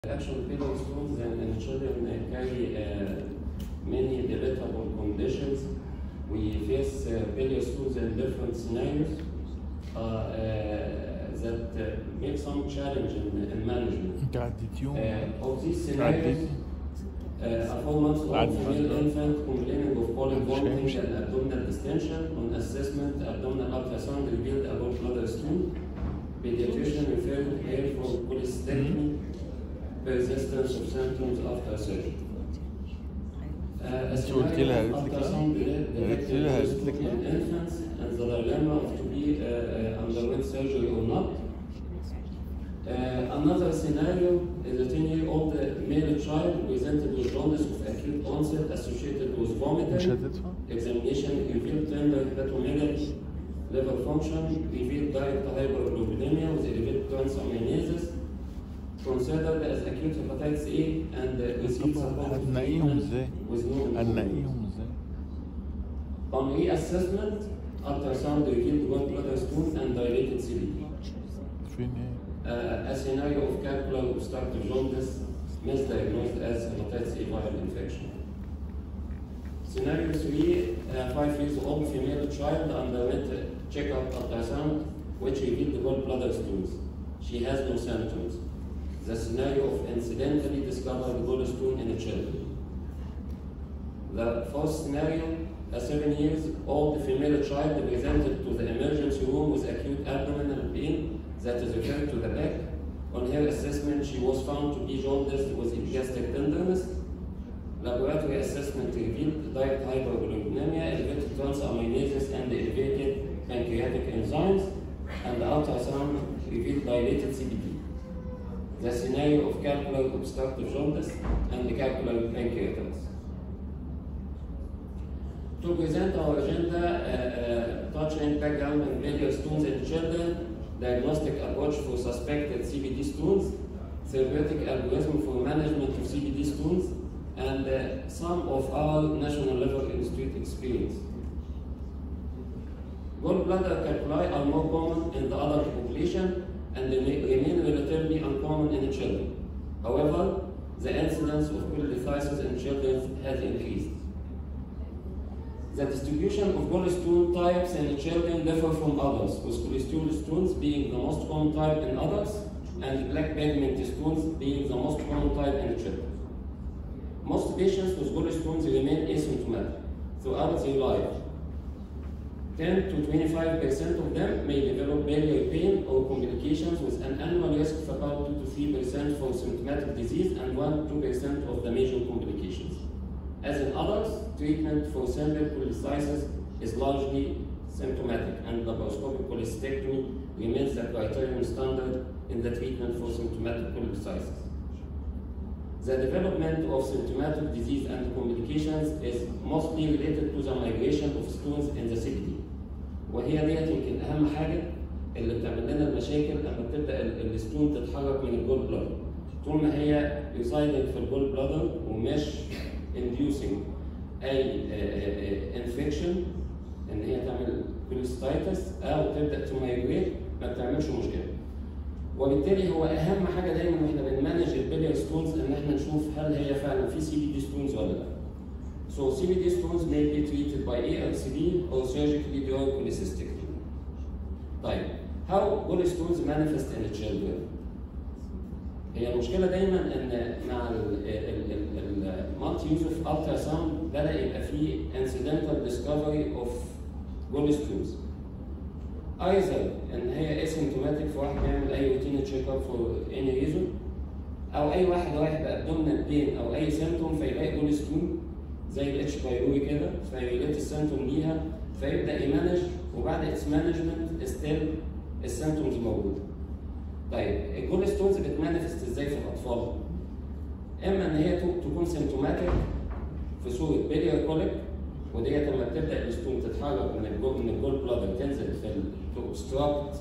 Actual pillow stones and, and children uh, carry uh, many debatable conditions. We face uh, pillow stones in different scenarios uh, uh, that uh, make some challenge in, in management. انت عديت يوم Uh, of these عديت scenarios, uh, a four months old عديت. female infant complaining of colon مش vomiting هيمشي. and abdominal distension on assessment abdominal ultrasound revealed a gallbladder stone. Pediatrician referred her for cholecystectomy, persistence of symptoms after surgery. Uh, a أنت قلت لها scenario قالت لك ultrasound إيه؟ قلت detected لها قالت لك in إيه؟ infants and the dilemma of to be uh, uh, underwent surgery or not. Uh, another scenario is a 10-year-old male child presented with jaundice of acute onset associated with مش vomiting. هتدفع؟ Examination revealed tender hepatomegaly, liver function, revealed direct hyperglycemia with elevated transaminases, considered as acute hepatitis A and uh, received طب supportive هنلاقيهم treatment ازاي؟ with no improvement. هنلاقيهم ازاي؟ On reassessment, ultrasound revealed gallbladder stone and dilated CBD. فين ايه؟ Uh, a scenario of calcular obstructive jaundice misdiagnosed as hepatitis A viral infection. Scenario three, a five years old female child underwent a checkup ultrasound which revealed gallbladder stones. She has no symptoms. The scenario of incidentally discovered gallstone in a child. The fourth scenario, a seven years old female child presented to the emergency room with acute abdominal pain that is referred to the back. On her assessment, she was found to be jaundiced with epigastric tenderness. Laboratory assessment revealed direct hyperglycemia, elevated transaminases, and elevated pancreatic enzymes, and the ultrasound revealed dilated CBD. The scenario of calcular obstructive jaundice and calcular pancreatitis. To present our agenda, uh, uh, touching background and failure stones in children, diagnostic approach for suspected CBD stones, therapeutic algorithm for management of CBD stones, and uh, some of our National Liver Institute experience. Gallbladder calculi are more common in the adult population and they may remain relatively uncommon in children. However, the incidence of cholelithiasis in children has increased. The distribution of gallstone types in children differ from others, with cholesterol stones being the most common type in adults and black pigment stones being the most common type in children. Most patients with gallstones remain asymptomatic throughout their life. 10 to 25% of them may develop biliary pain or complications with an annual risk of about 2 to 3% for symptomatic disease and 1 to 2% of the major complications. As in adults, treatment for simple cholecystitis is largely symptomatic and laparoscopic cholecystectomy remains the criterion standard in the treatment for symptomatic cholecystitis. The development of symptomatic disease and complications is mostly related to the migration of stones in the CBD. وهي ديت يمكن اهم حاجه اللي بتعمل لنا المشاكل لما بتبدا ال- الستون تتحرك من الجول بلادر. طول ما هي ريسايدنج في الجول بلادر ومش inducing اي انفكشن ان هي تعمل كوليستايتس او تبدا تمايجريت ما بتعملش مشكله. وبالتالي هو اهم حاجه دايما واحنا بنمانج البليار ستونز ان احنا نشوف هل هي فعلا في سي بي دي ستونز ولا لا. So CBD stones may be treated by ALCD or surgically during cholecystectomy. طيب how gallstones manifest in the children? هي المشكله دايما ان مع المالتي يوز اوف الترا ساوند بدا يبقى فيه incidental discovery of gallstones. either ان هي asymptomatic في واحد بيعمل اي روتين تشيك اب فور اني ريزون او اي واحد رايح بابدومينال بين او اي سيمتوم فيلاقي جولستون زي الاتش بايروي كده فيريليت السيمتوم ليها فيبدا يمانج وبعد اتس مانجمنت ستيل السيمتومز موجوده. طيب الجولستونز بتمانيفست ازاي في الاطفال؟ اما ان هي تو- تكون سيمتوماتيك في صوره بيليار كوليك وديت لما بتبدا الستون تتحرك من الجول من الجول بلادر تنزل في اوبستراكت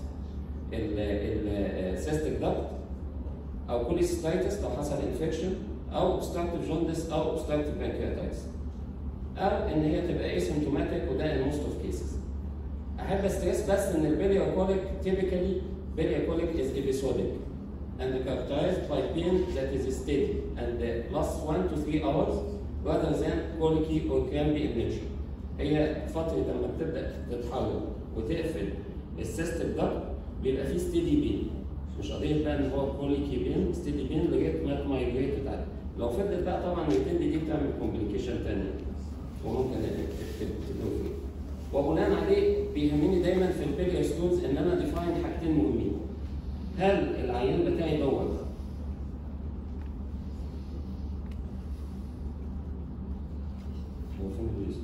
السيستيك داكت او كوليستايتس لو حصل انفكشن او اوبستراكتيف جوندس او اوبستراكتيف بانكرياتايتس او ان هي تبقى اسيمتوماتيك وده ان موست اوف كيسز احب استريس بس ان البيليار كوليك تيبيكالي بيليار كوليك از ابيسوديك and characterized by pain that is steady and lasts 1 to 3 hours rather than colicky or crampy in nature. هي فترة لما بتبدأ تتحرك وتقفل السيستم ده بيبقى فيه ستيدي بين مش قضية بقى ان هو كوليكي بين ستيدي بين لغاية ما تمايجريت بتاعتها لو فضلت بقى طبعا التندي دي بتعمل كومبليكيشن تانية وممكن تكون فيه وبناء عليه بيهمني دايما في البيريا ستونز ان انا ديفاين حاجتين مهمين هل العيان بتاعي دوت هو فين الريزق؟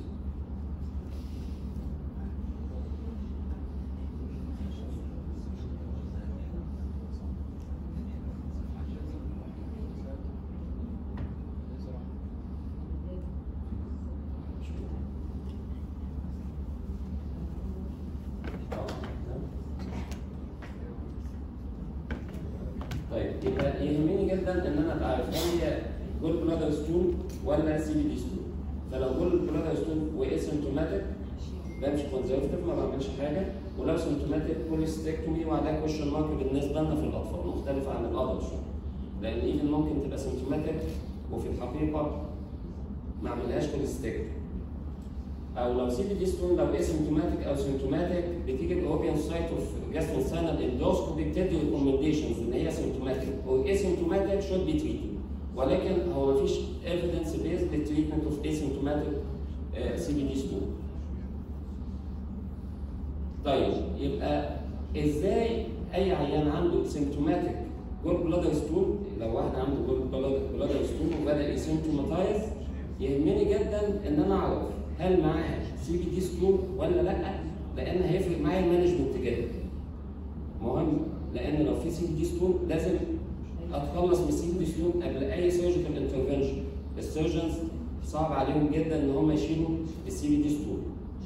طيب يبقى يهمني جدا ان انا ابقى عارف هل هي جول بلادر ستون ولا سي بي دي ستون فلو جول بلادر ستون واسيمتوماتيك بمشي كونزرفتيف ما بعملش حاجه ولو سيمتوماتيك كوليستكتومي وعليها كويشن مارك بالنسبه لنا في الاطفال مختلفه عن الادلت لان ايفن ممكن تبقى سيمتوماتيك وفي الحقيقه ما اعملهاش كوليستكتومي او لو سي بي دي ستون لو اسيمتوماتيك او سيمتوماتيك بتيجي الاوبيان سايت اوف جاستروساينال اندوسكوبي بتدي ريكومنديشنز ان هي سيمتوماتيك او اسيمتوماتيك شود بي تريتد ولكن هو مفيش ايفيدنس بيز للتريتمنت اوف اسيمتوماتيك سي بي دي ستون طيب يبقى ازاي اي عيان عنده سيمتوماتيك جول بلادر ستون لو واحد عنده جول بلادر ستون وبدا يسيمتوماتايز يهمني جدا ان انا اعرف هل معاه سي بي دي ستون ولا لا لان هيفرق معايا المانجمنت جدا مهم لان لو في سي بي دي ستون لازم اتخلص من السي بي دي ستون قبل اي سيرجيكال انترفنشن السيرجنز صعب عليهم جدا ان هم يشيلوا السي بي دي ستون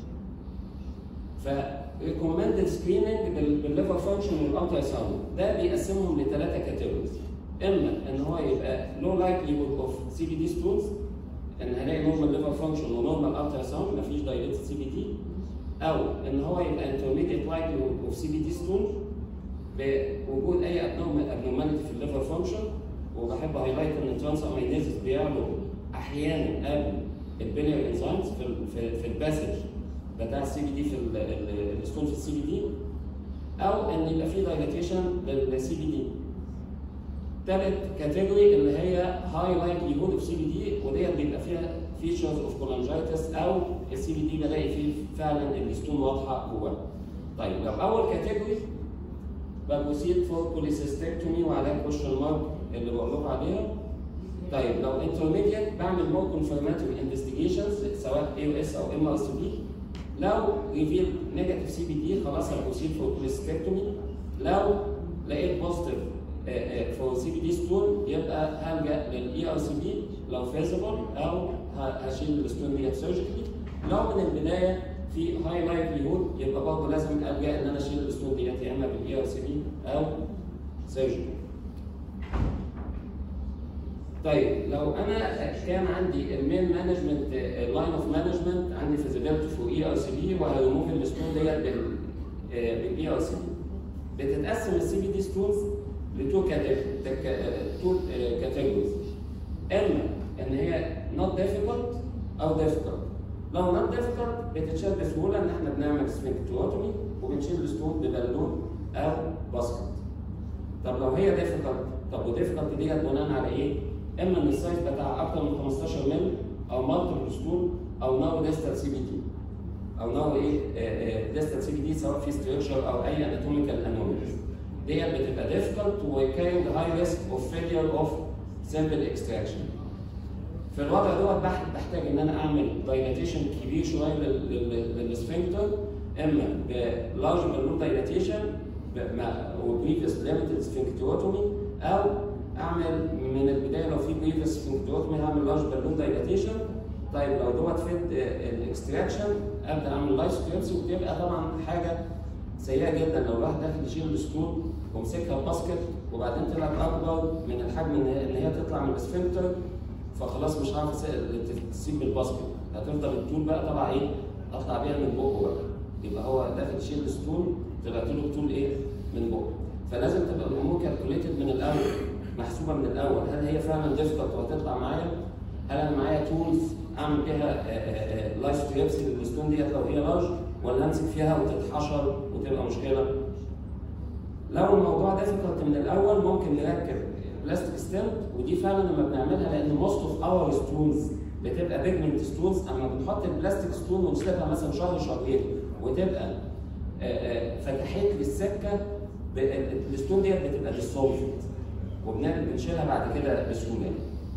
ف ريكومندد سكريننج بالليفر فانكشن والالترا ساوند ده بيقسمهم لثلاثه كاتيجوريز اما ان هو يبقى لو لايكليهود اوف سي بي دي ستونز ان هلاقي نورمال ليفر فانكشن ونورمال الترا ساوند مفيش دايركت سي بي دي او ان هو يبقى انترميديت لايكليهود اوف سي بي دي ستون بوجود اي ابنورماليتي في الليفر فانكشن وبحب هايلايت ان الترانس امينيزز بيعملوا احيانا قبل البيلير انزيمز في ال في, في الباسج بتاع السي بي دي في الستون في السي بي دي او ان يبقى في دايلاتيشن للسي بي دي ثالث كاتيجوري اللي هي هاي لايكليهود اوف سي بي دي وديت بيبقى فيها فيتشرز اوف كولانجايتس او السي بي دي بلاقي فيه فعلا الستون واضحه جواه. طيب لو اول كاتيجوري ببوسيد فور بوليسيستكتومي وعليها كوشن مارك اللي بقول لكم عليها. طيب لو انترميديت بعمل مور كونفرماتوري انفستيجيشنز سواء اي او اس او ام ار سي بي لو ريفيل نيجاتيف سي بي دي خلاص هبوسيد فور بوليسيستكتومي لو لقيت بوزيتيف فور سي بي دي ستون يبقى هلجا للاي ار سي بي لو فيزبل او هشيل الستون ديت سيرجيكلي لو من البدايه في هاي لايكليهود يبقى برضه لازم الجا ان انا اشيل الستون ديت يا اما بالاي ار سي بي او سيرجيكلي. طيب لو انا كان عندي المين مانجمنت لاين اوف مانجمنت عندي فيزيبيلتي فور اي ار سي بي وهريموف الستون ديت بالاي ار سي بي بتتقسم السي بي دي ستونز لتو تو كاتيجوريز اما ان هي not difficult او difficult لو not difficult بتتشال بسهوله ان احنا بنعمل سفنكتوتومي وبنشيل الستون ببالون او باسكت طب لو هي difficult طب وديفيكالت ديت بناء على ايه؟ اما ان السايز بتاع اكتر من 15 مل او مالتيبل ستون او ناو ديستال سي بي دي او ناو ايه ديستال سي بي دي سواء في ستركشر او اي اناتوميكال انوميز ديت بتبقى difficult وكارينج هاي ريسك اوف فيلير اوف سمبل اكستراكشن. في الوضع دوت بحتاج ان انا اعمل دايلاتيشن كبير شويه للسفنكتر اما بلارج بالون دايلاتيشن وبريفيس ليميتد سفنكتروتومي او اعمل من البدايه لو في بريفيس سفنكتروتومي هعمل لارج بالون دايلاتيشن طيب لو دوت فيد الاكستراكشن ابدا اعمل لايف ستريبس وبتبقى طبعا حاجه سيئه جدا لو الواحد داخل يشيل الستون ومسكها باسكت وبعدين طلعت اكبر من الحجم ان هي تطلع من السفنكتر فخلاص مش هعرف تسيب بالباسكت هتفضل الطول بقى طبعا ايه اطلع بيها من بقه بقى يبقى هو داخل يشيل الستون طلعت له الطول ايه من بقه فلازم تبقى الامور كالكوليتد من الاول محسوبه من الاول هل هي فعلا ديفيكالت وهتطلع معايا؟ هل انا معايا تولز اعمل بيها لايف ستريبس للستون ديت لو هي لارج ولا امسك فيها وتتحشر وتبقى مشكله؟ لو الموضوع ديفيكالت من الاول ممكن نركب بلاستيك ستيمب ودي فعلا لما بنعملها لان موست اوف اور ستونز بتبقى بيجمنت ستونز اما بنحط البلاستيك ستون ونسيبها مثلا شهر شهرين وتبقى آه، آه، فتحت للسكه ب- ال- الستون ديت بتبقى ديسولفد وبنشيلها بعد كده بسهوله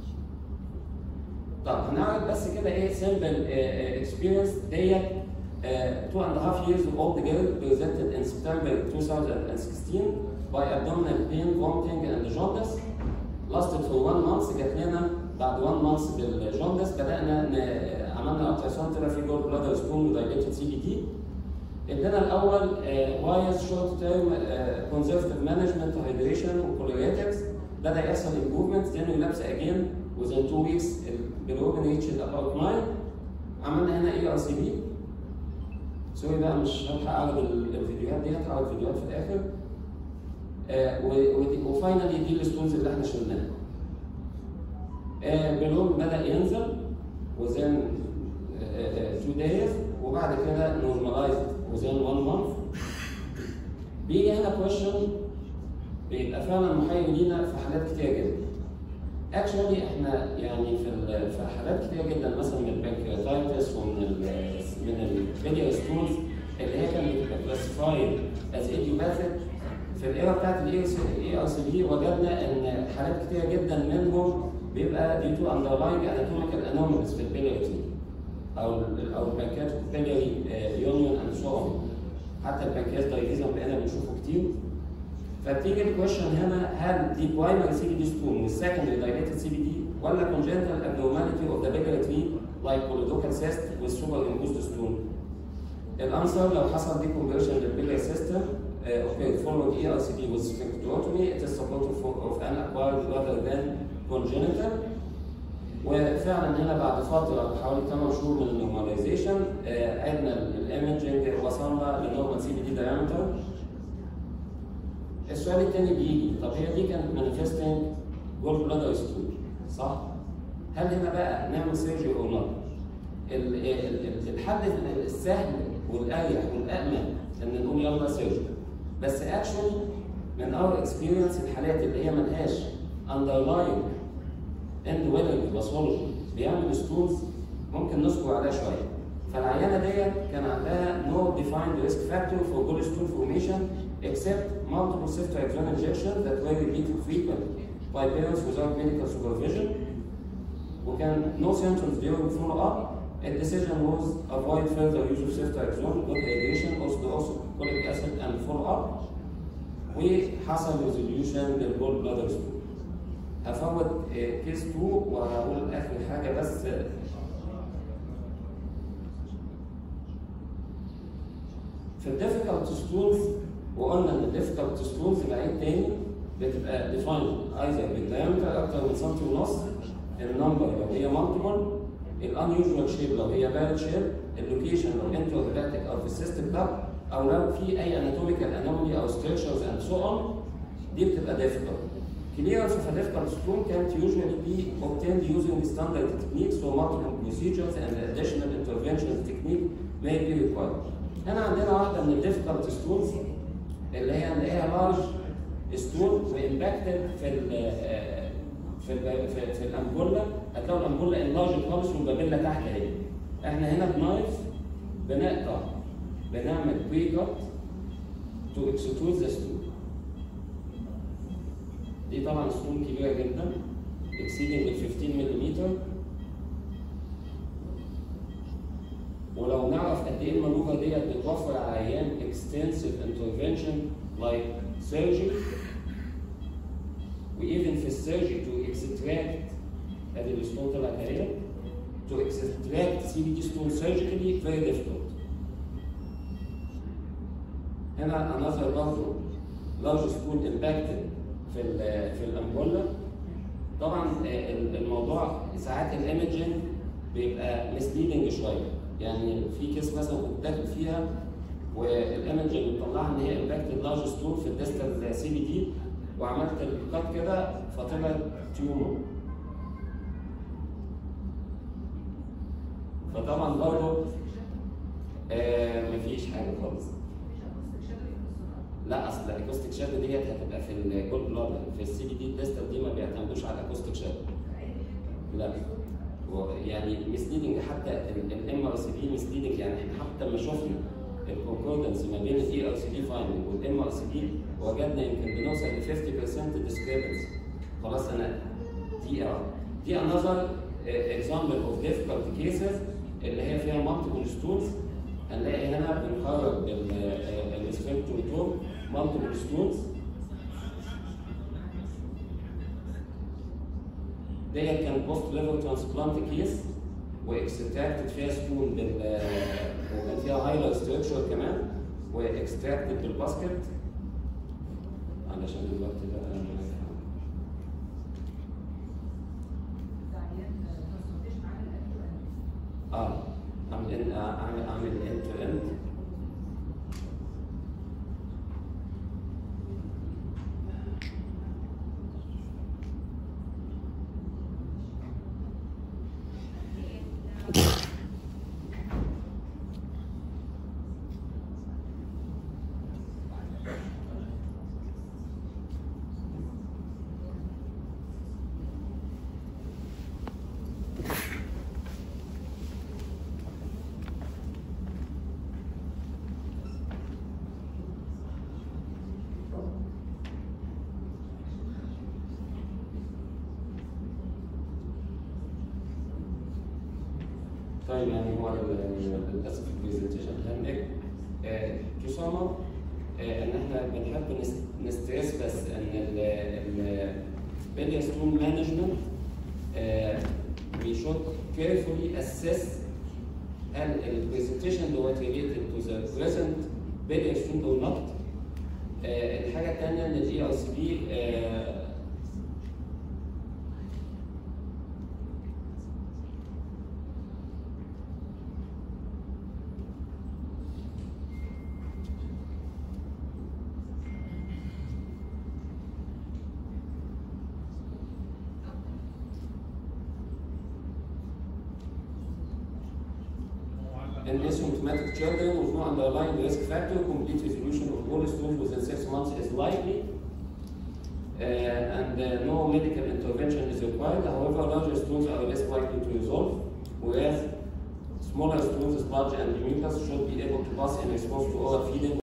طب هنعرض بس كده ايه سيمبل اكسبيرينس ديت uh, two and a half years old girl presented in September 2016 by abdominal pain, vomiting and jaundice. Lasted for one month جات لنا بعد one month بالجوندس بدأنا ن- عملنا التراساوند طلع في جول بلادر ستون ودايليتد سي بي دي. ادينا الاول وايز شورت تيرم كونزرفتيف مانجمنت هايدريشن وكولوريتكس بدا يحصل امبروفمنت then we relapse again within two weeks البيلوبين reached about 9 عملنا هنا اي ار سي بي سوري بقى مش هلحق اعرض ال- الفيديوهات دي هعرض فيديوهات في الاخر آه، و- ودي- وفاينلي دي الستونز اللي احنا شلناها آه، بلون بدا ينزل within two days وبعد كده normalized within one month بيجي هنا question بيبقى فعلا محير لينا في حالات كتير جدا اكشولي احنا يعني في ال- في حالات كتير جدا مثلا من البنكرياتايتس ومن ال من الفيديو ستونز اللي هي كانت بتبقى كلاسيفايد از ايديوباثيك في الايرا بتاعت الاي ار سي بي وجدنا ان حالات كتير جدا منهم بيبقى due to underlying anatomical anomalies في البيلياري او ال او البنكات بيلياري يونيون اند سو اون حتى البنكاس دايليزم بقينا بنشوفه كتير فبتيجي الكويشن هنا هل دي برايمري سي بي دي ستون والسكندري دايليتد سي بي دي ولا congenital abnormality of the biliary tree like polydocal cyst with superimposed stone؟ الانسر لو حصل دي conversion للبيليار سيستم اوكي followed ERCP with sphincterotomy it is supportive for- of an acquired rather than congenital وفعلا هنا بعد فتره حوالي 8 شهور من النورماليزيشن عدنا الايمجنج وصلنا لنورمال سي بي دي diameter السؤال الثاني بيجي طب هي دي كانت مانيفستنج جولد بلادر ستون صح؟ هل هنا بقى نعمل سيرجري او نوت؟ الحل السهل والاريح والامن ان نقول يلا سيرجري بس اكشن من اور اكسبيرينس الحالات اللي هي ملهاش اندرلاين اند ويلنج باثولوجي بيعمل ستونز ممكن نصبر عليها شويه فالعيانه ديت كان عندها no defined risk factor for gallstone formation except multiple cystioxone injections that were repeated frequently by parents without medical supervision وكان no symptoms during follow-up. A decision was avoid further use of cystioxone, good hydration, oxalic acid and follow-up. وحصل resolution للجول بلادر ستون. هفوت كيس 2 وهقول اخر حاجه بس في الديفيكالت ستونز وقلنا ان الديفيكالت ستونز بعيد تاني بتبقى ديفايند ايزر بالدايمتر اكتر من سنتي ونص النمبر لو هي مالتيبل الانيوجوال شيب لو هي بارد شيب اللوكيشن لو انتو هيباتيك او في السيستم ده او لو في اي اناتوميكال انومالي او ستراكشرز اند سو اون دي بتبقى ديفيكالت Clearance of a difficult stone can usually be obtained using standard techniques so multiple procedures and additional interventions technique may be required. هنا عندنا واحدة من الديفيكالت ستونز اللي هي نلاقيها لارج ستون وامباكتد في ال في ال في, في الامبولا هتلاقوا الامبولا انلارج خالص والبابيلا تحت اهي. احنا هنا بنايف بنقطع بنعمل بري كات تو اكستروز ذا ستون. دي طبعا ستون كبيره جدا exceeding ال 15 ملم ولو نعرف قد ايه المانوفر ديت بتوفر على العيان extensive intervention like surgery وايفن في السيرجري to extract ادي الستون طلعت اهي to extract CBD stone surgically very difficult هنا another برضه large stone impacted في ال في الامبولا طبعا الموضوع ساعات الايمجنج بيبقى مسليدنج شويه يعني في كيس مثلا كنت داخل فيها والايمج اللي مطلعها ان هي امباكتد لارج ستون في الديستال سي بي دي وعملت الكات كده فطلعت تيومر فطبعا برضه آه مفيش حاجه خالص لا اصل الاكوستيك شاد ديت هتبقى في الجول بلادر في السي بي دي الديستال دي ما بيعتمدوش على الاكوستيك شاد لا هو يعني مسليدنج حتى الام ار سي بي مسليدنج يعني احنا حتى لما شفنا الكونكوردنس ما بين الاي ار سي بي فايندنج والام ار سي بي وجدنا يمكن بنوصل ل 50% discrepancy خلاص انا دي دي another example of difficult cases اللي هي فيها multiple stools هنلاقي هنا بنخرج الاسفنكتور توم multiple stools ديت كان بوست ليفل ترانسبلانت كيس واكستراكتد فيها ستون بال وكان فيها هايلر ستراكشر كمان واكستراكتد بالباسكت علشان الوقت ده اه اعمل ان اعمل اعمل اند تو اند طيب يعني هو ال- للاسف البرزنتيشن هنك تو سم اب ان احنا بنحب نس- نستريس بس ان البيليا ستون مانجمنت we should carefully assess هل البرزنتيشن دوت related to the present billiard stone or not آه، الحاجه الثانيه ان الاي ار سي بي in asymptomatic children with no underlying risk factor, complete resolution of all stones within six months is likely. Uh, and uh, no medical intervention is required. However, larger stones are less likely to resolve, whereas smaller stones, sponge and mucus should be able to pass in response to oral feeding